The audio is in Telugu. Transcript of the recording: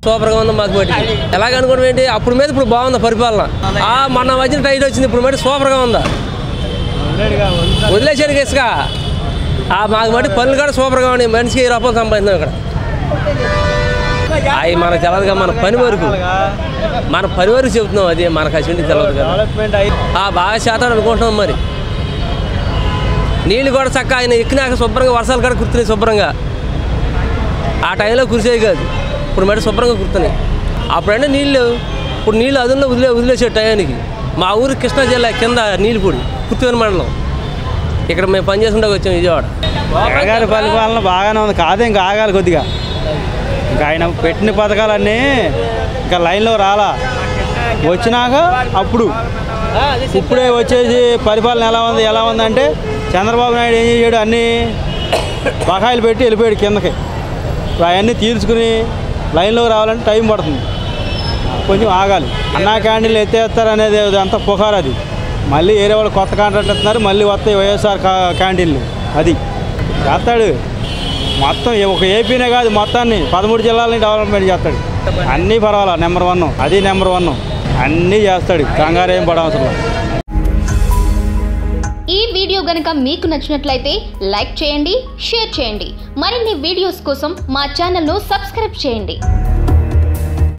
సూపర్గా ఉంది మాకు బట్టి ఎలాగనుకోవడం ఏంటి అప్పుడు మీద ఇప్పుడు బాగుంది పరిపాలన ఆ మొన్న వచ్చిన టైట్ వచ్చింది ఇప్పుడు మట్టి సూపర్గా ఉందా వదిలేసాను ఇసుక ఆ మాకు మట్టి పనులు కూడా సూపర్గా ఉన్నాయి మనిషికి ఈ రూపాయలు సంపాదించాం ఇక్కడ అవి మనకు తెలియదుగా మన పని వరకు మన పని వరకు చెబుతున్నాం అది మనకు అసలు తెలియదు కదా డెవలప్మెంట్ అయ్యి ఆ బాగా శాతం అనుకుంటున్నాం మరి నీళ్ళు కూడా చక్క ఆయన ఎక్కినాక శుభ్రంగా వర్షాలు కూడా కుడుతున్నాయి శుభ్రంగా ఆ టైంలో కురిసేవి కాదు ఇప్పుడు మరి శుభ్రంగా కుడుతున్నాయి అప్పుడంటే నీళ్ళు ఇప్పుడు నీళ్ళు అదుల్లో వదిలే వదిలేసే టయానికి మా ఊరు కృష్ణా జిల్లా కింద నీళ్ళపూడి కుర్తివని మండలం ఇక్కడ మేము పని చేసుకుంటూ వచ్చాం విజయవాడ జగన్ పరిపాలన బాగానే ఉంది కాదే ఇంకా ఆగాలి కొద్దిగా ఇంకా ఆయన పెట్టిన పథకాలన్నీ ఇంకా లైన్లో రాలా వచ్చినాక అప్పుడు ఇప్పుడే వచ్చేసి పరిపాలన ఎలా ఉంది ఎలా ఉందంటే చంద్రబాబు నాయుడు ఏం చేశాడు అన్నీ బకాయిలు పెట్టి వెళ్ళిపోయాడు కిందకి ఇప్పుడు అవన్నీ తీర్చుకుని లైన్లో రావాలంటే టైం పడుతుంది కొంచెం ఆగాలి అన్నా క్యాంటీన్లు ఎత్తేస్తారు అనేది అంతా పుకారు అది మళ్ళీ వేరే వాళ్ళు కొత్త కాంట్రాక్ట్ ఇస్తున్నారు మళ్ళీ వస్తాయి వైఎస్ఆర్ కా- క్యాంటీన్లు అది చేస్తాడు మొత్తం ఏ- ఒక ఏపీనే కాదు మొత్తాన్ని పదమూడు జిల్లాలని డెవలప్మెంట్ చేస్తాడు అన్నీ పర్వాలా నెంబర్ వన్ అది నెంబర్ వన్ అన్నీ చేస్తాడు కంగారు ఏం పడవసరం లేదు. ఈ వీడియో గనక మీకు నచ్చినట్లయితే లైక్ చేయండి షేర్ చేయండి మరిన్ని వీడియోస్ కోసం మా ఛానల్ను సబ్స్క్రైబ్ చేయండి